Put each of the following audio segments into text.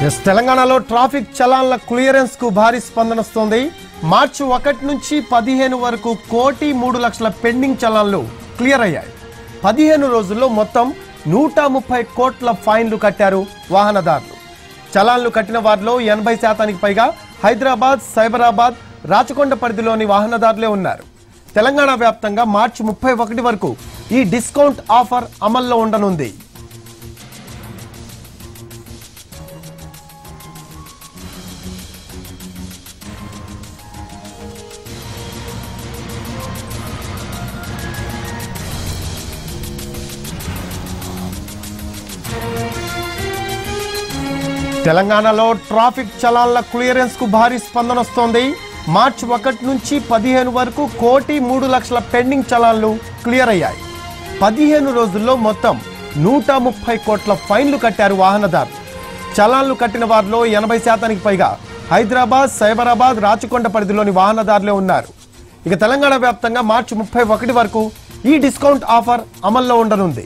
yes తెలంగాణలో traffic చలాన్ల clearance కు భారీ స్పందన వస్తోంది మార్చి ఒకటి నుంచి పదిహేను వరకు కోటి మూడు లక్షల పెండింగ్ చలాన్లు క్లియర్ అయ్యాయి పదిహేను రోజుల్లో మొత్తం నూట ముప్పై కోట్ల ఫైన్లు కట్టారు వాహనదారులు చలాన్లు కట్టిన వారిలో ఎనభై శాతానికి పైగా హైదరాబాద్ సైబరాబాద్ రాచకొండ పరిధిలోని వాహనదారులే ఉన్నారు తెలంగాణ వ్యాప్తంగా మార్చి ముప్పై ఒకటి వరకు ఈ డిస్కౌంట్ ఆఫర్ అమల్లో ఉండనుంది తెలంగాణలో ట్రాఫిక్ చలాన్ల క్లియరెన్స్ కు భారీ స్పందన వస్తోంది మార్చి ఒకటి నుంచి పదిహేను వరకు కోటి మూడు లక్షల పెండింగ్ చలాన్లు క్లియర్ అయ్యాయి పదిహేను రోజుల్లో మొత్తం నూట ముప్పై కోట్ల ఫైన్లు కట్టారు వాహనదారులు చలాన్లు కట్టిన వారిలో ఎనభై శాతానికి పైగా హైదరాబాద్ సైబరాబాద్ రాచకొండ పరిధిలోని వాహనదారులే ఉన్నారు ఇక తెలంగాణ వ్యాప్తంగా మార్చి ముప్పై ఒకటి వరకు ఈ డిస్కౌంట్ ఆఫర్ అమల్లో ఉండనుంది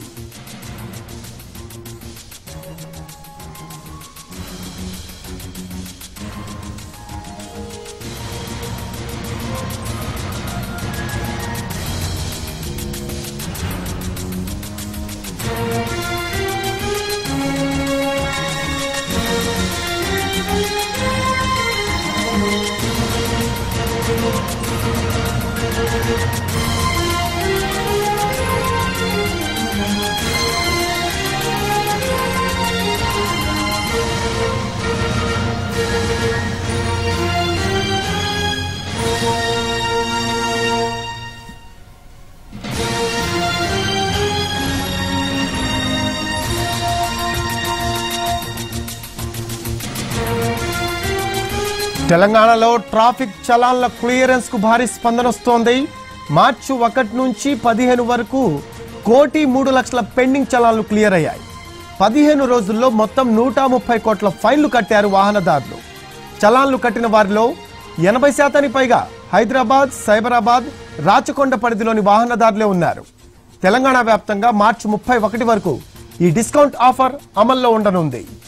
తెలంగాణలో ట్రాఫిక్ చలాన్ల క్లియరెన్స్ కు భారీ స్పందన వస్తోంది మార్చి ఒకటి నుంచి పదిహేను వరకు కోటి మూడు లక్షల పెండింగ్ చలాన్లు క్లియర్ అయ్యాయి పదిహేను రోజుల్లో మొత్తం నూట ముప్పై కోట్ల ఫైన్లు కట్టారు వాహనదారులు చలాన్లు కట్టిన వారిలో ఎనభై శాతానికి పైగా హైదరాబాద్ సైబరాబాద్ రాచకొండ పరిధిలోని వాహనదారులే ఉన్నారు తెలంగాణ వ్యాప్తంగా మార్చి ముప్పై ఒకటి వరకు ఈ డిస్కౌంట్ ఆఫర్ అమల్లో ఉండనుంది